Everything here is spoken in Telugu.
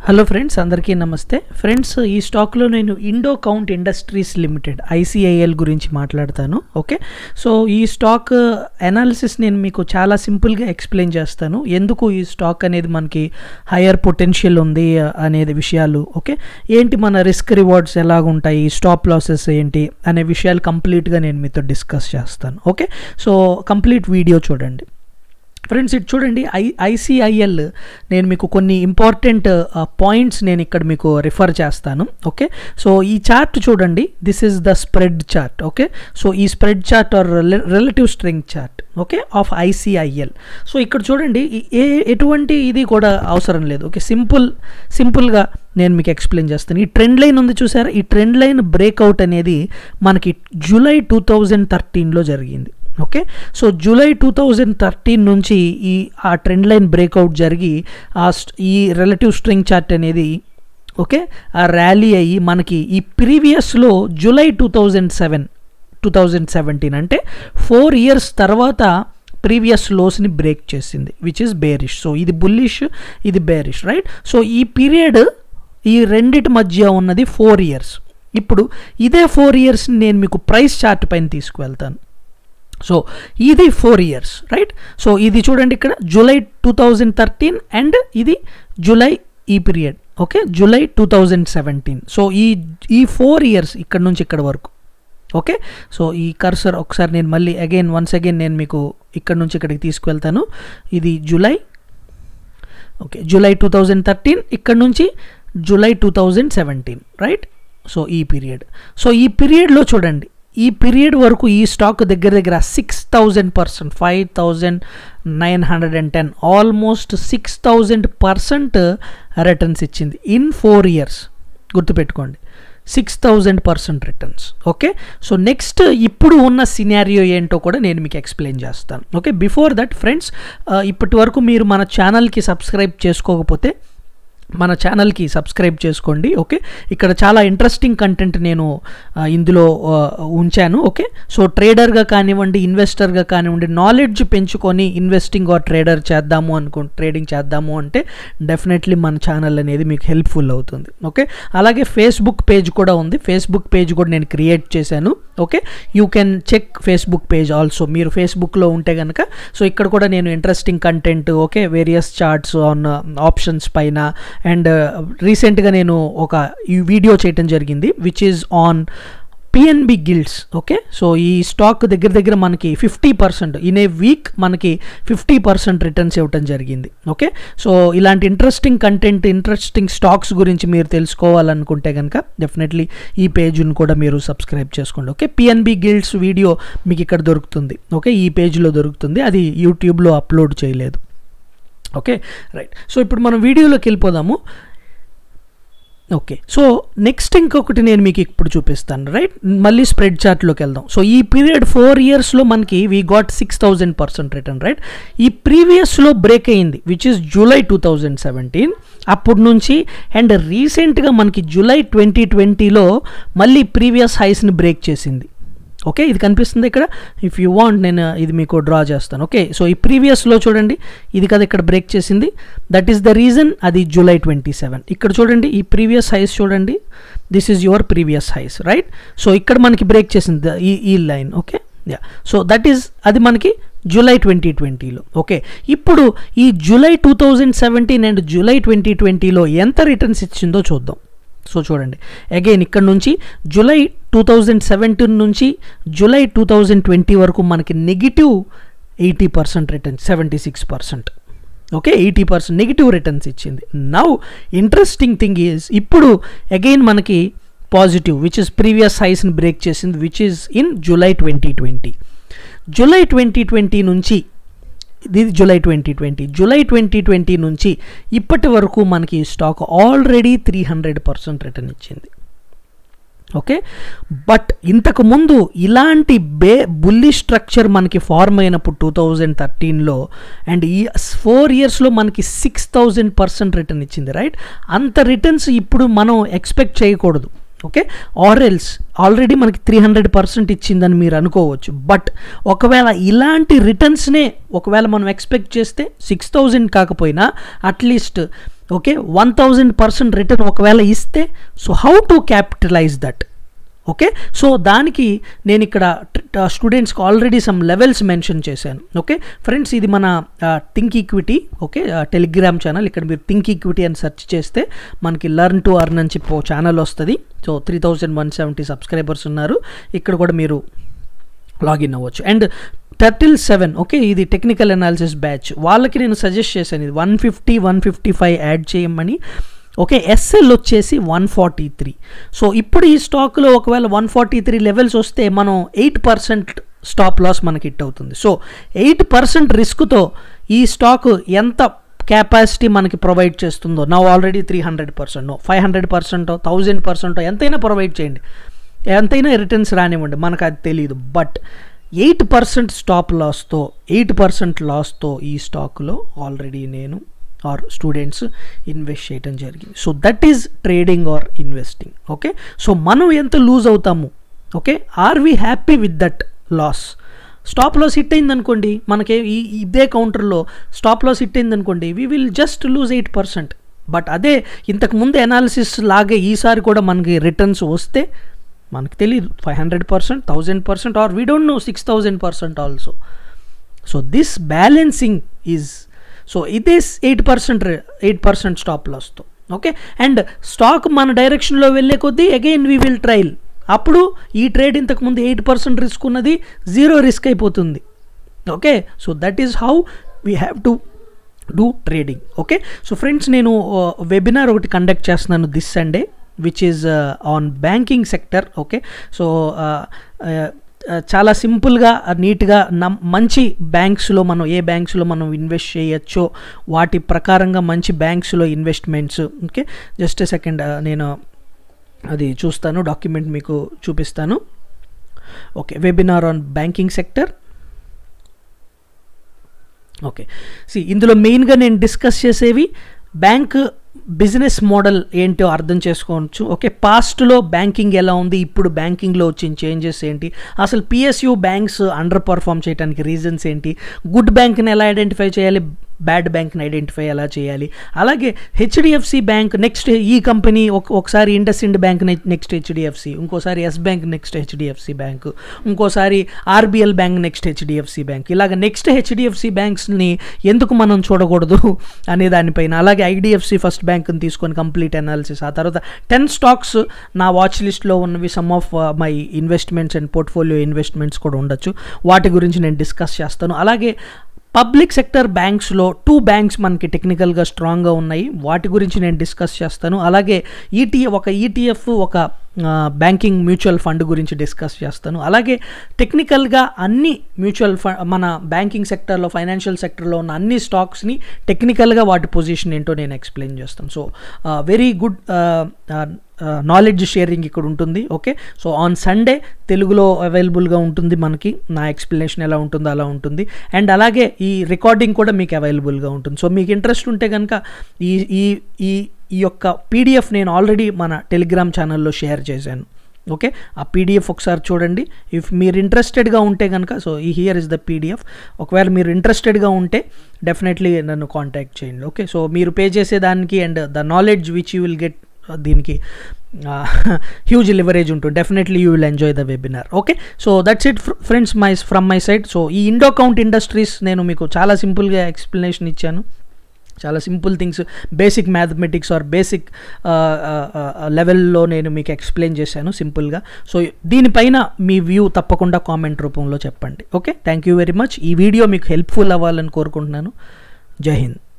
హలో ఫ్రెండ్స్ అందరికీ నమస్తే ఫ్రెండ్స్ ఈ స్టాక్లో నేను Indo Count Industries Limited ICIL గురించి మాట్లాడతాను ఓకే సో ఈ స్టాక్ అనాలిసిస్ నేను మీకు చాలా సింపుల్గా ఎక్స్ప్లెయిన్ చేస్తాను ఎందుకు ఈ స్టాక్ అనేది మనకి హయ్యర్ పొటెన్షియల్ ఉంది అనేది విషయాలు ఓకే ఏంటి మన రిస్క్ రివార్డ్స్ ఎలాగుంటాయి స్టాప్ లాసెస్ ఏంటి అనే విషయాలు కంప్లీట్గా నేను మీతో డిస్కస్ చేస్తాను ఓకే సో కంప్లీట్ వీడియో చూడండి ఫ్రెండ్స్ ఇటు చూడండి ఐ ఐసిఐఎల్ నేను మీకు కొన్ని ఇంపార్టెంట్ పాయింట్స్ నేను ఇక్కడ మీకు రిఫర్ చేస్తాను ఓకే సో ఈ చార్ట్ చూడండి this is the spread chart okay so ఈ spread chart or relative string chart okay of ICIL so ఇక్కడ చూడండి ఏ ఎటువంటి ఇది కూడా అవసరం లేదు ఓకే సింపుల్ సింపుల్గా నేను మీకు ఎక్స్ప్లెయిన్ చేస్తాను ఈ ట్రెండ్ లైన్ ఉంది చూసారా ఈ ట్రెండ్ లైన్ బ్రేక్అవుట్ అనేది మనకి జూలై టూ థౌజండ్ థర్టీన్లో జరిగింది okay so July two thousand thirteen నుంచి ఈ ఆ ట్రెండ్ లైన్ బ్రేక్అవుట్ జరిగి ఆ ఈ రిలేటివ్ స్ట్రింగ్ చార్ట్ అనేది ఓకే ఆ ర్యాలీ అయ్యి మనకి ఈ ప్రీవియస్లో July two thousand seven two thousand seventeen అంటే ఫోర్ ఇయర్స్ తర్వాత ప్రీవియస్ లోస్ని బ్రేక్ చేసింది విచ్ ఇస్ బేరిష్ సో ఇది బుల్లిష్ ఇది బేరిష్ రైట్ సో ఈ పీరియడ్ ఈ రెండిటి మధ్య ఉన్నది ఫోర్ ఇయర్స్ ఇప్పుడు ఇదే ఫోర్ ఇయర్స్ని నేను మీకు ప్రైస్ చార్ట్ పైన తీసుకువెళ్తాను సో ఇది ఫోర్ ఇయర్స్ రైట్ సో ఇది చూడండి ఇక్కడ July two thousand thirteen and ఇది జూలై ఈ period okay July two thousand seventeen so ఈ ఈ ఫోర్ ఇయర్స్ ఇక్కడ నుంచి ఇక్కడ వరకు ఓకే సో ఈ కర్సర్ ఒకసారి నేను మళ్ళీ అగైన్ వన్స్ అగైన్ నేను మీకు ఇక్కడ నుంచి ఇక్కడికి తీసుకువెళ్తాను ఇది July okay July two thousand thirteen ఇక్కడ నుంచి July two thousand seventeen right so ఈ పీరియడ్ సో ఈ పీరియడ్లో చూడండి ఈ పీరియడ్ వరకు ఈ స్టాక్ దగ్గర దగ్గర six thousand percent five thousand nine hundred and ten almost six thousand percent returns ఇచ్చింది ఇన్ ఫోర్ ఇయర్స్ గుర్తుపెట్టుకోండి six thousand percent returns okay so next ఇప్పుడు ఉన్న సినారియో ఏంటో కూడా నేను మీకు ఎక్స్ప్లెయిన్ చేస్తాను ఓకే బిఫోర్ దట్ ఫ్రెండ్స్ ఇప్పటి వరకు మీరు మన ఛానల్కి సబ్స్క్రైబ్ చేసుకోకపోతే మన ఛానల్కి సబ్స్క్రైబ్ చేసుకోండి ఓకే ఇక్కడ చాలా ఇంట్రెస్టింగ్ కంటెంట్ నేను ఇందులో ఉంచాను ఓకే సో ట్రేడర్గా కానివ్వండి ఇన్వెస్టర్గా కానివ్వండి నాలెడ్జ్ పెంచుకొని ఇన్వెస్టింగ్ ఆర్ ట్రేడర్ చేద్దాము అనుకో ట్రేడింగ్ చేద్దాము అంటే డెఫినెట్లీ మన ఛానల్ అనేది మీకు హెల్ప్ఫుల్ అవుతుంది ఓకే అలాగే ఫేస్బుక్ పేజ్ కూడా ఉంది ఫేస్బుక్ పేజ్ కూడా నేను క్రియేట్ చేశాను okay you can check Facebook page also మీరు ఫేస్బుక్లో ఉంటే కనుక సో ఇక్కడ కూడా నేను interesting content okay various charts on options పైన అండ్ రీసెంట్గా నేను ఒక ఈ వీడియో చేయటం జరిగింది which is on PNB Gilts okay so ఈ స్టాక్ దగ్గర దగ్గర మనకి fifty percent in a week మనకి ఫిఫ్టీ పర్సెంట్ రిటర్న్స్ ఇవ్వటం జరిగింది ఓకే సో ఇలాంటి ఇంట్రెస్టింగ్ కంటెంట్ ఇంట్రెస్టింగ్ స్టాక్స్ గురించి మీరు తెలుసుకోవాలనుకుంటే కనుక డెఫినెట్లీ ఈ పేజ్ను కూడా మీరు సబ్స్క్రైబ్ చేసుకోండి ఓకే పిఎన్బి గిల్డ్స్ వీడియో మీకు ఇక్కడ దొరుకుతుంది ఓకే ఈ పేజ్లో దొరుకుతుంది అది యూట్యూబ్లో అప్లోడ్ చేయలేదు ఓకే రైట్ సో ఇప్పుడు మనం వీడియోలోకి వెళ్ళిపోదాము ఓకే సో నెక్స్ట్ ఇంకొకటి నేను మీకు ఇప్పుడు చూపిస్తాను రైట్ మళ్ళీ స్ప్రెడ్ చార్ట్లోకి వెళ్దాం సో ఈ పీరియడ్ ఫోర్ ఇయర్స్లో మనకి we got six thousand percent return right ఈ ప్రీవియస్లో బ్రేక్ అయింది which is July two thousand seventeen అప్పటి నుంచి అండ్ రీసెంట్గా మనకి జూలై ట్వంటీ ట్వంటీలో మళ్ళీ ప్రీవియస్ హైస్ని బ్రేక్ చేసింది ఓకే ఇది కనిపిస్తుంది ఇక్కడ ఇఫ్ యూ వాంట్ నేను ఇది మీకు డ్రా చేస్తాను ఓకే సో ఈ ప్రీవియస్లో చూడండి ఇది కదా ఇక్కడ బ్రేక్ చేసింది దట్ ఈస్ ద రీజన్ అది జూలై ట్వంటీ సెవెన్ ఇక్కడ చూడండి ఈ ప్రీవియస్ హైస్ చూడండి this is your previous highs right so ఇక్కడ మనకి బ్రేక్ చేసింది ఈ ఈ line okay yeah so that is అది మనకి జూలై ట్వంటీ ట్వంటీలో ఓకే ఇప్పుడు ఈ July two thousand seventeen and July twenty ట్వంటీలో ఎంత రిటర్న్స్ ఇచ్చిందో చూద్దాం సో చూడండి అగైన్ ఇక్కడ నుంచి జూలై టూ థౌజండ్ సెవెంటీన్ నుంచి జూలై టూ థౌజండ్ ట్వంటీ వరకు మనకి negative eighty percent returns seventy six percent okay eighty percent negative returns ఇచ్చింది నౌ ఇంట్రెస్టింగ్ థింగ్ ఈజ్ ఇప్పుడు అగైన్ మనకి పాజిటివ్ విచ్ ఇస్ ప్రీవియస్ హైస్ని బ్రేక్ చేసింది which is in July twenty twenty July twenty twenty నుంచి ఇది July twenty twenty July twenty twenty నుంచి ఇప్పటి వరకు మనకి stock already three hundred percent return ఇచ్చింది ఓకే బట్ ఇంతకు ముందు ఇలాంటి బే బుల్లి స్ట్రక్చర్ మనకి ఫార్మ్ అయినప్పుడు టూ థౌజండ్ థర్టీన్లో అండ్ ఈ ఫోర్ ఇయర్స్లో మనకి సిక్స్ థౌజండ్ పర్సెంట్ రిటర్న్ ఇచ్చింది రైట్ అంత రిటర్న్స్ ఇప్పుడు మనం ఎక్స్పెక్ట్ చేయకూడదు ఓకే ఆర్ఎల్స్ ఆల్రెడీ మనకి త్రీ హండ్రెడ్ పర్సెంట్ ఇచ్చిందని మీరు అనుకోవచ్చు బట్ ఒకవేళ ఇలాంటి రిటర్న్స్నే ఒకవేళ మనం ఎక్స్పెక్ట్ చేస్తే సిక్స్ థౌజండ్ కాకపోయినా at least okay one thousand percent return ఒకవేళ ఇస్తే so how to capitalize that okay so దానికి నేను ఇక్కడ స్టూడెంట్స్కి ఆల్రెడీ సమ్ లెవెల్స్ మెన్షన్ చేశాను ఓకే ఫ్రెండ్స్ ఇది మన think equity okay Telegram channel ఇక్కడ మీరు థింక్ ఈక్విటీ అని సెర్చ్ చేస్తే మనకి లర్న్ టు అర్న్ అని చెప్పి ఛానల్ వస్తుంది so three thousand one seventy subscribers ఉన్నారు ఇక్కడ కూడా మీరు లాగిన్ అవ్వచ్చు అండ్ టర్టిల్ సెవెన్ ఓకే ఇది టెక్నికల్ అనాలిసిస్ బ్యాచ్ వాళ్ళకి నేను సజెస్ట్ చేశాను ఇది one fifty one fifty five add చేయమని ఓకే ఎస్ఎల్ వచ్చేసి వన్ ఫార్టీ త్రీ సో ఇప్పుడు ఈ స్టాక్లో ఒకవేళ వన్ ఫార్టీ త్రీ లెవెల్స్ వస్తే మనం ఎయిట్ పర్సెంట్ స్టాప్ లాస్ మనకి హిట్ అవుతుంది సో ఎయిట్ పర్సెంట్ రిస్క్తో ఈ స్టాక్ ఎంత కెపాసిటీ మనకి ప్రొవైడ్ చేస్తుందో నా already three hundred percent five hundred పర్సెంటో థౌజండ్ పర్సెంటో ఎంతైనా ప్రొవైడ్ చేయండి ఎంతైనా రిటర్న్స్ రానివ్వండి మనకు అది తెలియదు బట్ ఎయిట్ పర్సెంట్ స్టాప్ లాస్తో ఎయిట్ పర్సెంట్ లాస్తో ఈ స్టాక్లో ఆల్రెడీ నేను ఆర్ స్టూడెంట్స్ ఇన్వెస్ట్ చేయడం జరిగింది so that is trading or investing okay so మనం ఎంత లూజ్ అవుతాము okay are we happy with that loss stop loss hit అయింది అనుకోండి మనకి ఈ ఇదే కౌంటర్లో స్టాప్ లాస్ హిట్ అయింది అనుకోండి we will just lose eight percent but అదే ఇంతకు ముందు అనాలిసిస్ లాగే ఈసారి కూడా మనకి రిటర్న్స్ వస్తే మనకు తెలియదు five hundred percent thousand percent or we don't know six thousand percent also so this balancing is so ఇదే eight percent eight percent stop లాస్తో ఓకే అండ్ స్టాక్ మన డైరెక్షన్లో వెళ్ళే కొద్దీ అగైన్ వీ విల్ ట్రయల్ అప్పుడు ఈ ట్రేడ్ ఇంతకుముందు ఎయిట్ పర్సెంట్ రిస్క్ ఉన్నది జీరో రిస్క్ అయిపోతుంది okay so that is how we have to do trading okay so friends నేను వెబినార్ ఒకటి కండక్ట్ చేస్తున్నాను this Sunday which is on banking sector okay so చాలా సింపుల్గా నీట్గా నమ్ మంచి బ్యాంక్స్లో మనం ఏ బ్యాంక్స్లో మనం ఇన్వెస్ట్ చేయొచ్చో వాటి ప్రకారంగా మంచి బ్యాంక్స్లో ఇన్వెస్ట్మెంట్స్ ఓకే జస్ట్ సెకండ్ నేను అది చూస్తాను డాక్యుమెంట్ మీకు చూపిస్తాను okay webinar on banking sector okay see ఇందులో మెయిన్గా నేను డిస్కస్ చేసేవి బ్యాంక్ బిజినెస్ మోడల్ ఏంటో అర్థం చేసుకోవచ్చు ఓకే పాస్ట్లో బ్యాంకింగ్ ఎలా ఉంది ఇప్పుడు బ్యాంకింగ్లో వచ్చిన చేంజెస్ ఏంటి అసలు పిఎస్యూ బ్యాంక్స్ అండర్ పర్ఫామ్ చేయడానికి రీజన్స్ ఏంటి గుడ్ బ్యాంక్ని ఎలా ఐడెంటిఫై చేయాలి బ్యాడ్ బ్యాంక్ని ఐడెంటిఫై ఎలా చేయాలి అలాగే హెచ్డిఎఫ్సి బ్యాంక్ నెక్స్ట్ ఈ కంపెనీ ఒక ఒకసారి IndusInd bank next HDFC ఇంకోసారి yes bank next HDFC bank ఇంకోసారి RBL bank next HDFC bank ఇలాగ నెక్స్ట్ హెచ్డిఎఫ్సి బ్యాంక్స్ని ఎందుకు మనం చూడకూడదు అనే దానిపైన అలాగే ఐడిఎఫ్సి ఫస్ట్ బ్యాంక్ని తీసుకొని కంప్లీట్ అనాలిసిస్ ఆ తర్వాత టెన్ స్టాక్స్ నా వాచ్ లిస్ట్లో ఉన్నవి some of my investments and portfolio investments కూడా ఉండొచ్చు వాటి గురించి నేను డిస్కస్ చేస్తాను అలాగే పబ్లిక్ సెక్టర్ బ్యాంక్స్లో టూ బ్యాంక్స్ మనకి టెక్నికల్గా స్ట్రాంగ్గా ఉన్నాయి వాటి గురించి నేను డిస్కస్ చేస్తాను అలాగే ఈటీ ఒక ఈటీఎఫ్ ఒక బ్యాంకింగ్ మ్యూచువల్ ఫండ్ గురించి డిస్కస్ చేస్తాను అలాగే టెక్నికల్గా అన్ని మ్యూచువల్ ఫండ్ మన బ్యాంకింగ్ సెక్టర్లో ఫైనాన్షియల్ సెక్టర్లో ఉన్న అన్ని స్టాక్స్ని టెక్నికల్గా వాటి పొజిషన్ ఏంటో నేను ఎక్స్ప్లెయిన్ చేస్తాను so very good knowledge sharing ఇక్కడ ఉంటుంది ఓకే సో ఆన్ సండే తెలుగులో అవైలబుల్గా ఉంటుంది మనకి నా ఎక్స్ప్లెనేషన్ ఎలా ఉంటుందో అలా ఉంటుంది అండ్ అలాగే ఈ రికార్డింగ్ కూడా మీకు అవైలబుల్గా ఉంటుంది సో మీకు ఇంట్రెస్ట్ ఉంటే కనుక ఈ ఈ ఈ ఈ యొక్క పీడిఎఫ్ నేను ఆల్రెడీ మన టెలిగ్రామ్ ఛానల్లో షేర్ చేశాను ఓకే ఆ పీడిఎఫ్ ఒకసారి చూడండి ఇఫ్ మీరు ఇంట్రెస్టెడ్గా ఉంటే కనుక సో ఈ హియర్ ఇస్ ద పీడిఎఫ్ ఒకవేళ మీరు ఇంట్రెస్టెడ్గా ఉంటే డెఫినెట్లీ నన్ను కాంటాక్ట్ చేయండి ఓకే సో మీరు పే చేసేదానికి and the knowledge which you will get దీనికి హ్యూజ్ లివరేజ్ ఉంటుంది definitely you will enjoy the webinar okay so that's it friends my from my side so ఈ ఇండో కౌంట్ ఇండస్ట్రీస్ నేను మీకు చాలా సింపుల్గా ఎక్స్ప్లెనేషన్ ఇచ్చాను చాలా simple things basic mathematics or basic లెవెల్లో నేను మీకు ఎక్స్ప్లెయిన్ చేశాను సింపుల్గా సో దీనిపైన మీ వ్యూ తప్పకుండా కామెంట్ రూపంలో చెప్పండి okay thank you very much ఈ వీడియో మీకు హెల్ప్ఫుల్ అవ్వాలని కోరుకుంటున్నాను జై హింద్